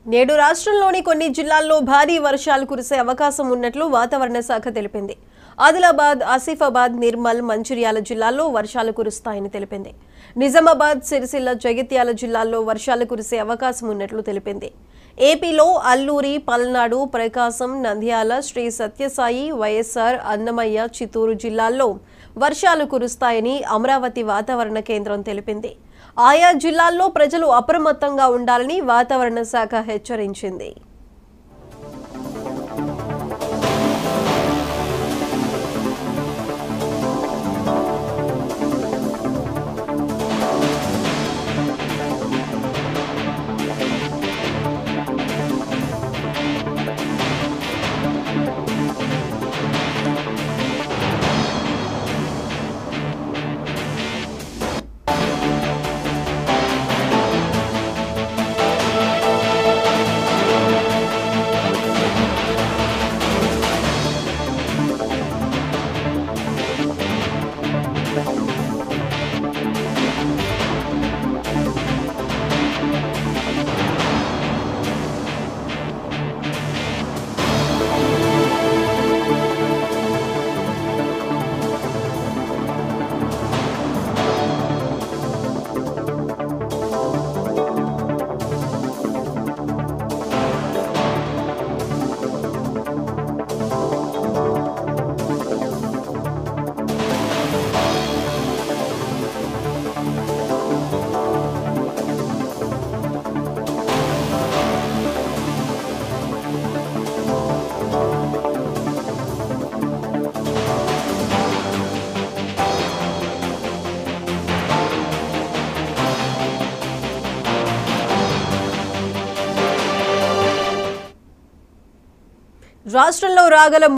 నేడు రాష్ట్రంలోని కొన్ని జిల్లాల్లో భారీ వర్షాలు కురిసే అవకాశం ఉన్నట్లు వాతావరణ శాఖ తెలిపింది ఆదిలాబాద్ ఆసిఫాబాద్ నిర్మల్ మంచిర్యాల జిల్లాల్లో వర్షాలు కురుస్తాయని తెలిపింది నిజామాబాద్ సిరిసిల్ల జగిత్యాల జిల్లాల్లో వర్షాలు కురిసే అవకాశం ఉన్నట్లు తెలిపింది ఏపీలో అల్లూరి పల్నాడు ప్రకాశం నంద్యాల శ్రీ సత్యసాయి వైఎస్ఆర్ అన్నమయ్య చిత్తూరు జిల్లాల్లో వర్షాలు కురుస్తాయని అమరావతి వాతావరణ కేంద్రం తెలిపింది ఆయా జిల్లాల్లో ప్రజలు అప్రమత్తంగా ఉండాలని వాతావరణ శాఖ హెచ్చరించింది రాష్ట్రంలో రాగల